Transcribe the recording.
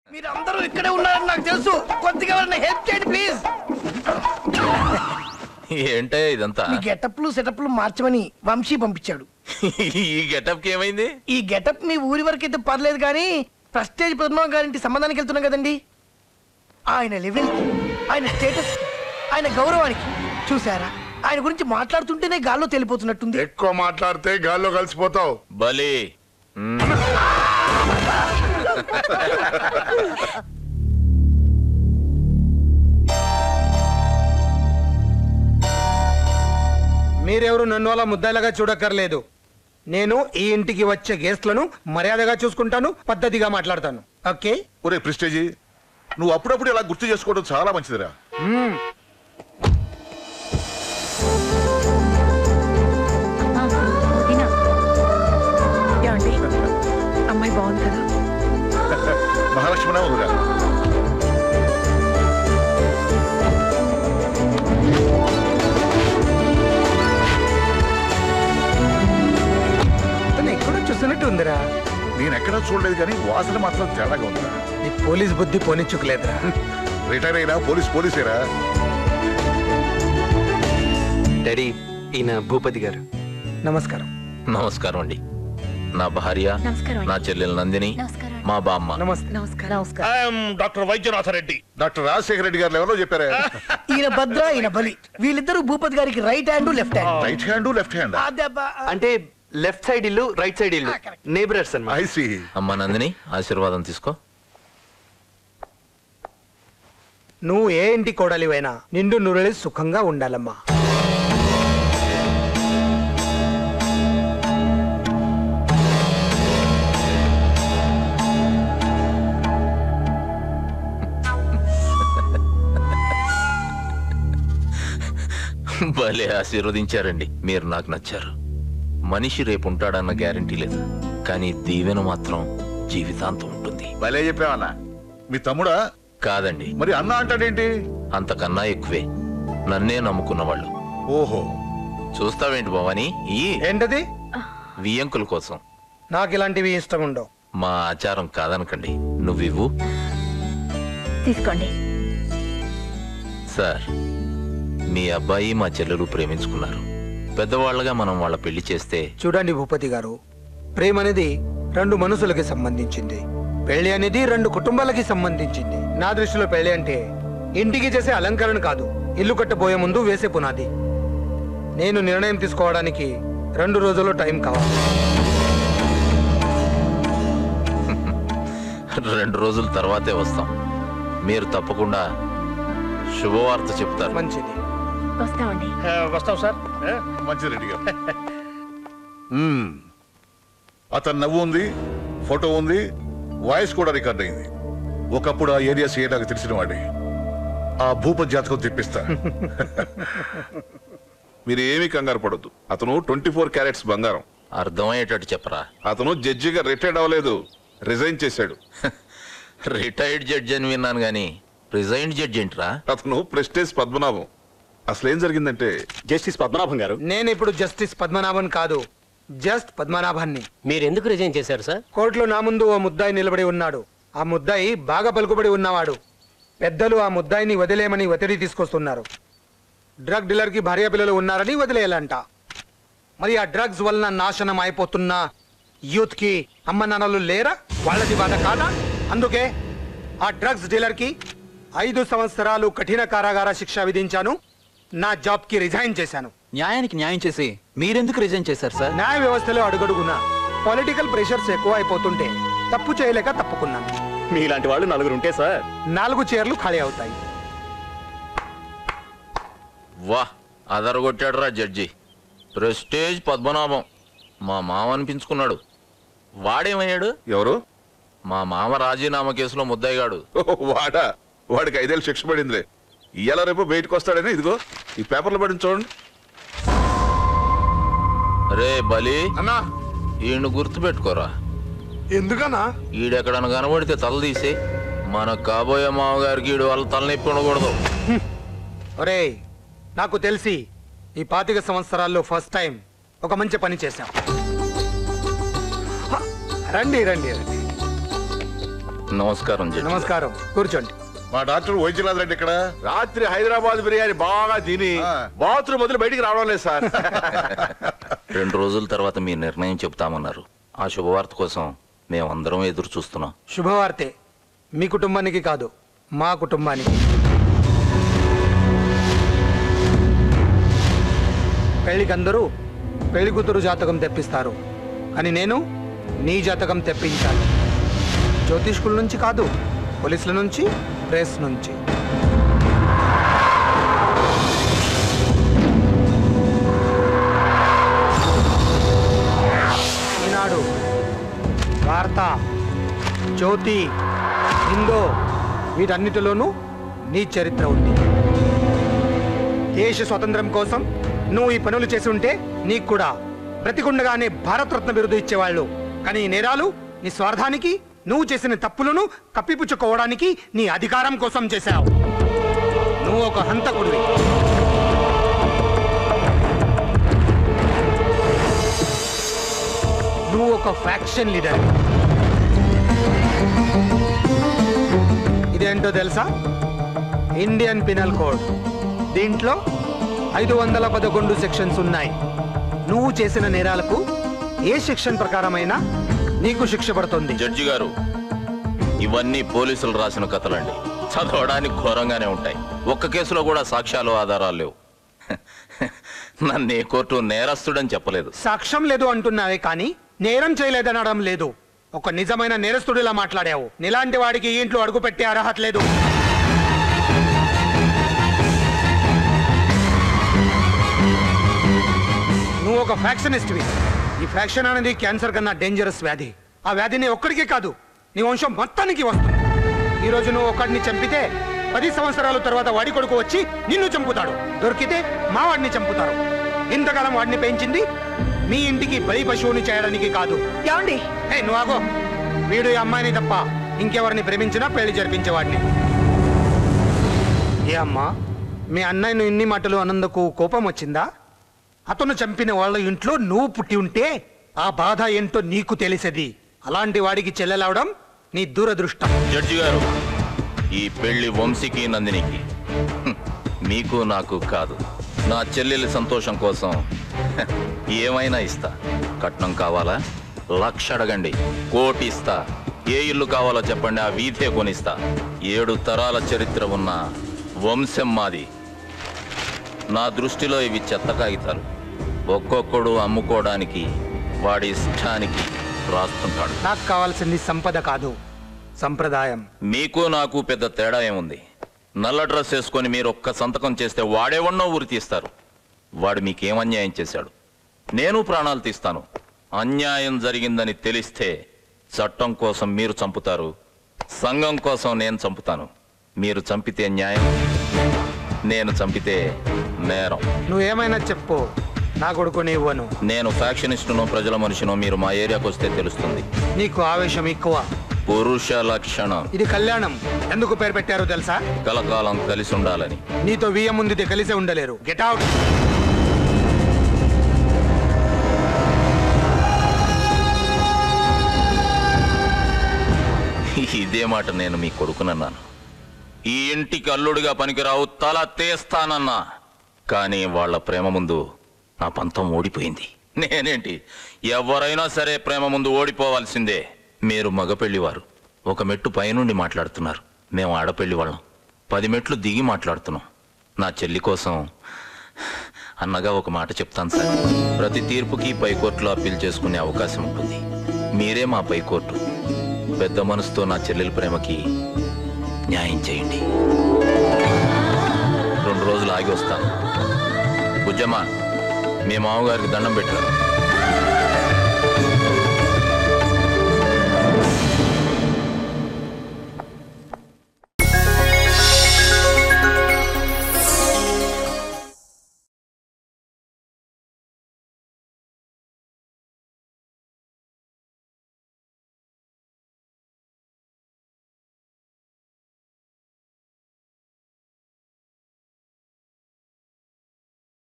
మీరు అందరూ ఇక్కడే ఉన్నారని నాకు తెలుసు కొద్దిగా ఎవరైనా హెల్ప్ చేయండి ప్లీజ్ ఏంటే ఇదంతా మీ గెటప్లు సెటప్లు మార్చమని వంశీ పంపించాడు ఈ గెటప్ కి ఏమైంది ఈ గెటప్ మీ ఊరి వరకు అయితే పర్లేదు కానీ ప్రెస్టేజ్ పద్మనాభం గారింటి సంబంధానికి వెళ్తున్నాం కదండి ఆయన లెవెల్ ఆయన స్టేటస్ ఆయన గౌరవానికి చూసారా ఆయన గురించి మాట్లాడుతుంటేనే గాల్లో తెలిపోతున్నట్టుంది ఎక్కువ మాట్లాడితే గాల్లో కలిసిపోతావు బలి మ్మ్. మీరెవరు నన్ను అలా ముద్దాయిలాగా చూడక్కర్లేదు నేను ఈ ఇంటికి వచ్చే గెస్ట్లను మర్యాదగా చూసుకుంటాను పద్ధతిగా మాట్లాడతాను ఓకే ఒరే ప్రిస్టేజీ నువ్వు అప్పుడప్పుడు ఇలా గుర్తు చేసుకోవడం చాలా మంచిదిరా వదినా. ఏమండి అమ్మాయి బాగుంది కదా మహాలక్ష్మణ వదిరా తను ఎక్కడో చూస్తున్నట్టు ఉందిరా నేను ఎక్కడా చూడలేదు కానీ వాసన మాత్రం తేడాగా ఉందిరా నీ పోలీస్ బుద్ధి పోనిచ్చుకులేదురా రిటైర్ అయినా పోలీస్ పోలీసేరా డాడీ ఈయన భూపతి గారు నమస్కారం నమస్కారం అండి నా భార్య నమస్కారం అండి. నా చెల్లెలు నందిని నమస్కారం. మా బామ్మ నమస్తే నమస్కారం నమస్కారం డాక్టర్ వైద్యనాథరెడ్డి డాక్టర్ రాజశేఖర రెడ్డి గారు ఎవరో చెప్పారా ఈయన భద్ర ఈయన బలి వీళ్ళిద్దరూ భూపతి గారికి right hand left hand right hand left hand అంటే లెఫ్ట్ సైడ్ ఇల్లు రైట్ సైడ్ ఇల్లు నేబరర్స్ అన్నమాట ఐ సి అమ్మ నందిని ఆశీర్వాదం తీసుకో నువ్వు ఏ ఇంటి కోడలివైనా నిండు నురళి సుఖంగా ఉండాలమ్మా భలే ఆశీర్వదించారండి మీరు నాకు నచ్చారు మనిషి రేపు ఉంటాడన్న గ్యారంటీ లేదు కానీ దీవెన మాత్రం జీవితాంతం ఉంటుంది భలే చెప్పావన్నా మీ తమ్ముడా కాదండి మరి అన్న అంటాడేంటి అంతకన్నా ఎక్కువే నన్నే నమ్ముకున్నవాళ్ళు ఓహో చూస్తావేంటి భవాని ఈ ఏంటది వియంకుల కోసం నాకు ఇలాంటివి ఇష్టం ఉండవు మా ఆచారం కాదనకండి నువ్వివ్వు తీసుకోండి సార్ మీ అబ్బాయి మా చెల్లెలు ప్రేమించుకున్నారు పెద్దవాళ్ళగా మనం వాళ్ళ పెళ్లి చేస్తే చూడండి భూపతి గారు ప్రేమ అనేది రెండు మనసులకి సంబంధించింది పెళ్లి అనేది రెండు కుటుంబాలకి సంబంధించింది నా దృష్టిలో పెళ్లి అంటే ఇంటికి చేసే అలంకరణ కాదు ఇల్లు కట్టబోయే ముందు వేసే పునాది నేను నిర్ణయం తీసుకోవడానికి రెండు రోజులు టైం కావాలి రెండు రోజుల తర్వాతే వస్తాం మీరు తప్పకుండా శుభవార్త చెప్తారు మంచిది వస్తామండి వస్తాం సార్ ఏ? మంచిది రెడ్డి గారు మ్మ్. అతని నవ్వు ఉంది ఫోటో ఉంది వాయిస్ కూడా రికార్డ్ అయింది ఒకప్పుడు ఆ ఏరియా సీఏ నాకు తెలిసిన వాడే ఆ భూపతి జాతకం తెప్పిస్తా మీరు ఏమీ కంగారు పడొద్దు అతను ట్వంటీ ఫోర్ క్యారెట్స్ బంగారం అర్థమయ్యేటట్టు చెప్పరా అతను జడ్జిగా రిటైర్డ్ అవ్వలేదు రిజైన్ చేశాడు రిటైర్డ్ జడ్జి అని విన్నాను గాని రిజైన్డ్ జడ్జి ఏంట్రా అతను ప్రెస్టేజ్ పద్మనాభం అసలు ఏం జరిగిందంటే జస్టిస్ పద్మనాభం గారు నేను ఇప్పుడు జస్టిస్ పద్మనాభన్ కాదు జస్ట్ పద్మనాభాన్ని మీరు ఎందుకు రిజైన్ చేశారు సార్ కోర్టులో నా ముందు ఓ ముద్దాయి నిలబడి ఉన్నాడు ఆ ముద్దాయి బాగా పలుకుబడి ఉన్నవాడు పెద్దలు ఆ ముద్దాయిని వదిలేయమని ఒత్తిడి తీసుకొస్తున్నారు డ్రగ్ డీలర్కి భార్య పిల్లలు ఉన్నారని వదిలేయాలంట మరి ఆ డ్రగ్స్ వలన నాశనం అయిపోతున్న యూత్ కి అమ్మ నాన్నలు లేరా వాళ్ళది బాధ కాదా అందుకే ఆ డ్రగ్స్ డీలర్కి ఐదు సంవత్సరాలు కఠిన కారాగార శిక్ష విధించాను నా జాబ్ కి రిజైన్ చేశాను న్యాయానికి న్యాయం చేసి మీరెందుకు రిజైన్ చేశారు సార్ న్యాయ వ్యవస్థలో అడుగడుగునా పొలిటికల్ ప్రెషర్స్ ఎక్కువ అయిపోతుంటే తప్పు చేయలేక తప్పుకున్నాను మీలాంటి వాళ్ళు నలుగురు ఉంటే సార్ నాలుగు చీరలు ఖాళీ అవుతాయి వా అదరగొట్టాడురా జడ్జి ప్రెస్టేజ్ పద్మనాభం మా మామ అనిపించుకున్నాడు వాడేమయ్యాడు ఎవరు మా మామ రాజీనామా కేసులో ముద్దయ్యగాడు ఓ, వాడా వాడికి ఐదేళ్ళు శిక్ష పడిందిలే ఇవాళ రేపు బయటకు వస్తాడని ఇదిగో ఈ పేపర్లో పడింది చూడండి రే బలి అన్నా ఈయన గుర్తు పెట్టుకోరా ఎందుకన్నా ఈడెక్కడన్నా కనబడితే తల తీసి మన కాబోయే మామగారికి ఈడు వాళ్ళ తలనొప్పి ఉండకూడదు ఒరేయ్ నాకు తెలిసి ఈ పాతిక సంవత్సరాల్లో ఫస్ట్ టైం ఒక మంచి పని చేశాం హ, రండి రండి రండి నమస్కారం జడ్జి గారు. నమస్కారం కూర్చోండి మా డాక్టర్ వైద్యనాథ్ రెడ్డి ఇక్కడ రాత్రి హైదరాబాద్ బిర్యానీ బాగా తిని ఆ. బాత్రూమ్ వదిలి బయటికి రావడం లేదు సార్ రెండు రోజుల తర్వాత మీ నిర్ణయం చెప్తామన్నారు ఆ శుభవార్త కోసం మేమందరం ఎదురు చూస్తున్నాం శుభవార్తే మీ కుటుంబానికి కాదు మా కుటుంబానికి పెళ్లికి అందరూ పెళ్లి కూతురు జాతకం తెప్పిస్తారు కానీ నేను నీ జాతకం తెప్పించాలి జ్యోతిష్కుల నుంచి కాదు పోలీసుల నుంచి ప్రెస్ నుంచి ఈనాడు వార్త జ్యోతి హిందో వీటన్నిటిలోనూ నీ చరిత్ర ఉంది దేశ స్వాతంత్రం కోసం నువ్వు ఈ పనులు చేసి ఉంటే నీకు కూడా బ్రతికుండగానే భారతరత్న బిరుదు ఇచ్చేవాళ్ళు కానీ ఈ నేరాలు నీ స్వార్థానికి నువ్వు చేసిన తప్పులను కప్పిపుచ్చుకోవడానికి నీ అధికారం కోసం చేశావు నువ్వు ఒక హంతకుడివి నువ్వు ఒక ఫ్యాక్షన్ లీడర్ ఇదేంటో తెలుసా ఇండియన్ పినల్ కోడ్ దీంట్లో ఐదు వందల పదకొండు సెక్షన్స్ ఉన్నాయి నువ్వు చేసిన నేరాలకు ఏ సెక్షన్ ప్రకారమైనా నీకు శిక్ష పడుతుంది జడ్జి గారు ఇవన్నీ పోలీసులు రాసిన కథలండి చదవడానికి ఘోరంగానే ఉంటాయి ఒక్క కేసులో కూడా సాక్ష్యాలు ఆధారాలు లేవు నన్ను ఏ కోర్టు నేరస్తుడని చెప్పలేదు సాక్ష్యం లేదు అంటున్నావే కానీ నేరం చేయలేదనడం లేదు ఒక నిజమైన నేరస్తుడిలా మాట్లాడావు నీలాంటి వాడికి ఈ ఇంట్లో అడుగు పెట్టే అర్హత లేదు నువ్వు ఒక ఫ్యాక్షనిస్ట్వి ఈ ఫ్యాక్షన్ అనేది క్యాన్సర్ కన్నా డేంజరస్ వ్యాధి ఆ వ్యాధిని ఒక్కడికే కాదు నీ వంశం మొత్తానికి వస్తుంది ఈ రోజు నువ్వు ఒకడిని చంపితే పది సంవత్సరాల తర్వాత వాడి కొడుకు వచ్చి నిన్ను చంపుతాడు దొరికితే మా వాడిని చంపుతారు ఇంతకాలం వాడిని పెంచింది మీ ఇంటికి బలి పశువుని చేయడానికి కాదు ఏమండి హే నువ్వు ఆగో వీడు ఈ అమ్మాయిని తప్ప ఇంకెవరిని ప్రేమించినా పెళ్లి జరిపించేవాడిని ఏ అమ్మా మీ అన్నయ్యను ఇన్ని మాటలు అన్నందుకు కోపం వచ్చిందా అతను చంపిన వాళ్ళ ఇంట్లో నువ్వు పుట్టి ఉంటే ఆ బాధ ఏంటో నీకు తెలిసేది అలాంటి వాడికి చెల్లెలవడం నీ దురదృష్టం జడ్జి గారు ఈ పెళ్లి వంశీకి నందినికి హ్మ్, మీకు నాకు కాదు నా చెల్లెలి సంతోషం కోసం హ, ఏమైనా ఇస్తా కట్నం కావాలా లక్ష అడగండి కోటి ఇస్తా ఏ ఇల్లు కావాలో చెప్పండి ఆ వీధే కొనిస్తా ఏడు తరాల చరిత్ర ఉన్న వంశం మాది నా దృష్టిలో ఇవి చెత్త కాగితాలు ఒక్కొక్కడు అమ్ముకోవడానికి వాడి ఇష్టానికి రాస్తుంటాడు నాకు కావాల్సింది సంపద కాదు సంప్రదాయం మీకు నాకు పెద్ద తేడా ఏముంది నల్ల డ్రెస్ వేసుకొని మీరు ఒక్క సంతకం చేస్తే వాడేవన్నో ఉరి తీస్తారు వాడు మీకేం అన్యాయం చేశాడు నేను ప్రాణాలు తీస్తాను అన్యాయం జరిగిందని తెలిస్తే చట్టం కోసం మీరు చంపుతారు సంఘం కోసం నేను చంపుతాను మీరు చంపితే న్యాయం నేను చంపితే నేరం నువ్వేమైనా చెప్పు నా కొడుకుని ఇవ్వను నేను ఫ్యాక్షనిస్టును ప్రజల మనిషినో మీరు మా ఏరియాకు వస్తే తెలుస్తుంది నీకు ఆవేశం ఎక్కువ పురుష లక్షణం ఇది కళ్యాణం ఎందుకు పేరు పెట్టారో తెలుసా కలకాలం కలిసి ఉండాలని నీతో వియ్యం ముందు కలిసే ఉండలేరు గెట్ అవుట్ ఇదే మాట నేను మీ కొడుకునన్నాను ఈ ఇంటికి అల్లుడిగా పనికిరావు తల తీస్తానన్నా కానీ వాళ్ళ ప్రేమ ముందు నా పంతం ఓడిపోయింది నేనేంటి ఎవరైనా సరే ప్రేమ ముందు ఓడిపోవాల్సిందే మీరు మగపెళ్లివారు ఒక మెట్టు పైనుండి మాట్లాడుతున్నారు మేము ఆడపెళ్లి వాళ్ళం పది మెట్లు దిగి మాట్లాడుతున్నాం నా చెల్లి కోసం అన్నగా ఒక మాట చెప్తాను సార్ ప్రతి తీర్పుకి పైకోర్టులో అప్పీల్ చేసుకునే అవకాశం ఉంటుంది మీరే మా పైకోర్టు పెద్ద మనసుతో నా చెల్లెల ప్రేమకి న్యాయం చేయండి రెండు రోజులు ఆగి వస్తాను బుజ్జమ్మ మీ మామగారికి దండం పెట్టారు